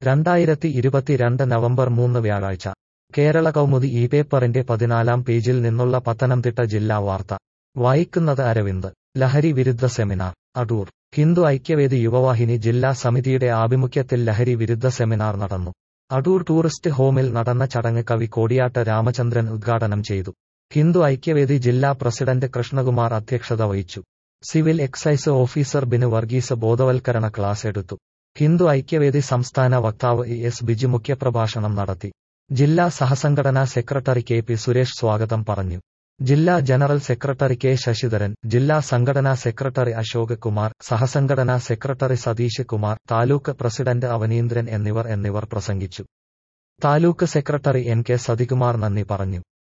രണ്ടായിരത്തി ഇരുപത്തിരണ്ട് നവംബർ മൂന്ന് വ്യാഴാഴ്ച കേരള കൗമുദി ഈ പേപ്പറിന്റെ പതിനാലാം പേജിൽ നിന്നുള്ള പത്തനംതിട്ട ജില്ലാ വാർത്ത വായിക്കുന്നത് അരവിന്ദ് ലഹരി വിരുദ്ധ സെമിനാർ അടൂർ ഹിന്ദു ഐക്യവേദി യുവവാഹിനി ജില്ലാ സമിതിയുടെ ആഭിമുഖ്യത്തിൽ ലഹരി വിരുദ്ധ സെമിനാർ നടന്നു അടൂർ ടൂറിസ്റ്റ് ഹോമിൽ നടന്ന ചടങ്ങ് കവി കോടിയാട്ട് രാമചന്ദ്രൻ ഉദ്ഘാടനം ചെയ്തു ഹിന്ദു ഐക്യവേദി ജില്ലാ പ്രസിഡന്റ് കൃഷ്ണകുമാർ അധ്യക്ഷത വഹിച്ചു civil excise officer Binu Varghese ബോധവൽക്കരണ ക്ലാസ് എടുത്തു ഹിന്ദു ഐക്യവേദി സംസ്ഥാന വക്താവ് ഇ എസ് ബിജു മുഖ്യപ്രഭാഷണം നടത്തി ജില്ലാ സഹസംഘടനാ സെക്രട്ടറി കെ പി സുരേഷ് സ്വാഗതം പറഞ്ഞു ജില്ലാ ജനറൽ സെക്രട്ടറി കെ ശശിധരൻ ജില്ലാ സംഘടനാ സെക്രട്ടറി അശോക് കുമാർ സഹസംഘടനാ സെക്രട്ടറി സതീഷ് കുമാർ താലൂക്ക് പ്രസിഡന്റ് അവനീന്ദ്രൻ എന്നിവർ എന്നിവർ പ്രസംഗിച്ചു taluk secretary N K Sathikumar നന്ദി പറഞ്ഞു